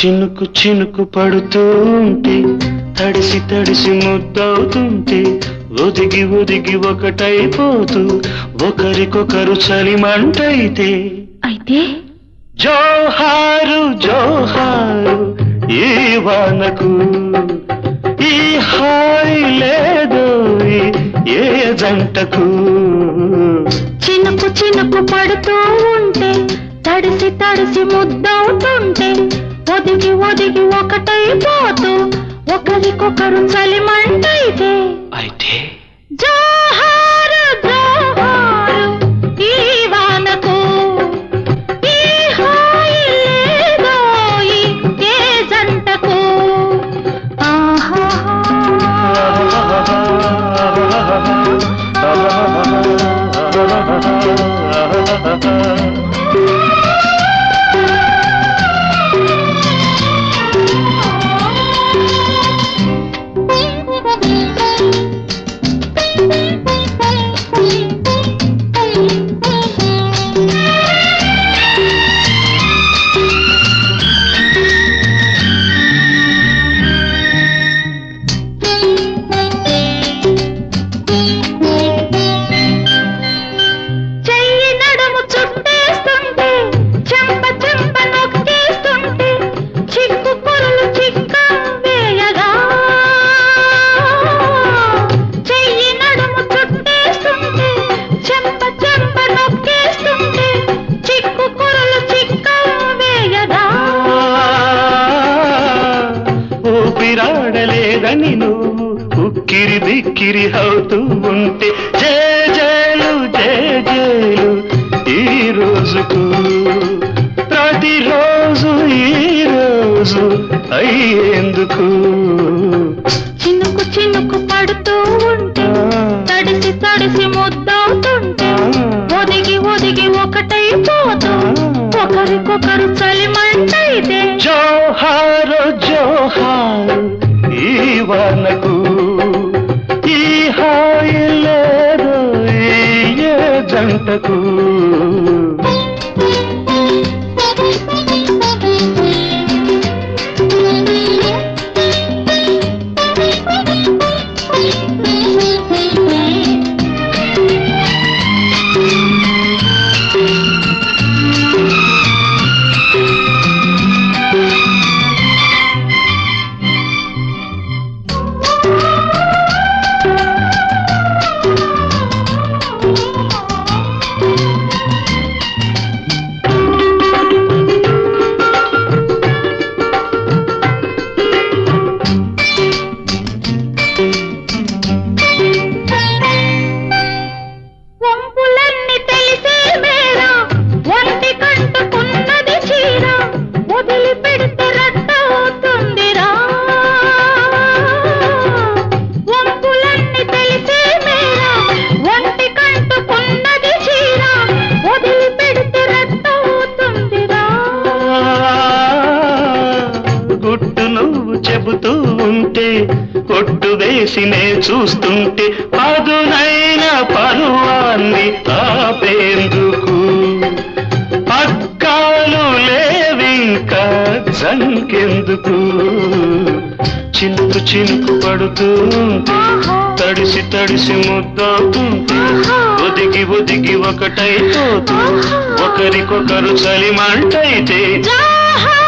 చినుకు చినుకు పడుతూ ఉంటే తడిసి తడిసి ముద్దవుతుంటే ఒదిగి ఒదిగి ఒకటైపోతూ ఒకరికొకరు చలిమంటైతే అయితే జోహారు జోహారు ఈ వానకు ఈ హాయి లేదో ఏ జంటకు చినుకు చినుకు పడుతూ ఉంటే తడిసి తడిసి ముద్దవుతుంటే ఒదిగి ఒదిగి ఒకటైపోతూ ఒకరికొకరు చలిమంటైతే అయితే జోహారు జోహారు ఈ వానకు ఈ హాయి లేదోయి ఏ జంటకు చెయ్యి నడుము చుట్టేస్తుంటే చెంప చెంప నొక్కేస్తుంటే చిక్కు కొరలు చిక్క వేయగా చెయ్యి నడుము చుట్టేస్తుంటే చెంప చెంప నొక్కేస్తుంటే చిక్కు కొరలు చిక్క వేయగా ఊపిరాడలేదని నువ్వు ఉక్కిరి బిక్కిరి అవుతూ ఉంటే జే జేలు జే జేలు ఈ రోజుకు ప్రతిరోజు ఈ రోజు అయ్యేందుకు చినుకు చినుకు పడుతూ ఉంటే తడిసి తడిసి ముద్దవుతుంటే ఒదిగి ఒదిగి ఒకటైపోతూ ఒకరికొకరు చలిమంటైతే జోహారు జోహారు ఈ వానకు ఈ హాయి లేదు ఈ ఏ జంటకు వంపులన్నీ తెలిసే మేర ఒంటి కంటుకున్నది చీర వదిలి పెడితే రట్టవుతుందిరా వంపులన్నీ తెలిసే మేర ఒంటి కంటుకున్నది చీర వదిలి పెడితే రట్టవుతుందిరా గుట్టు నువ్వు చెబుతూ ఉంటే కొట్టు వేసినే చూస్తుంటే పదునైన పరువాన్ని ఆపేందుకు పక్కాలు లేవింకా జంకెందుకు చినుకు చినుకు పడుతూ ఉంటే తడిసి తడిసి ముద్దవుతుంటే ఒదిగి ఒదిగి ఒకటైపోతూ ఒకరికొకరు చలిమంటైతే జోహారు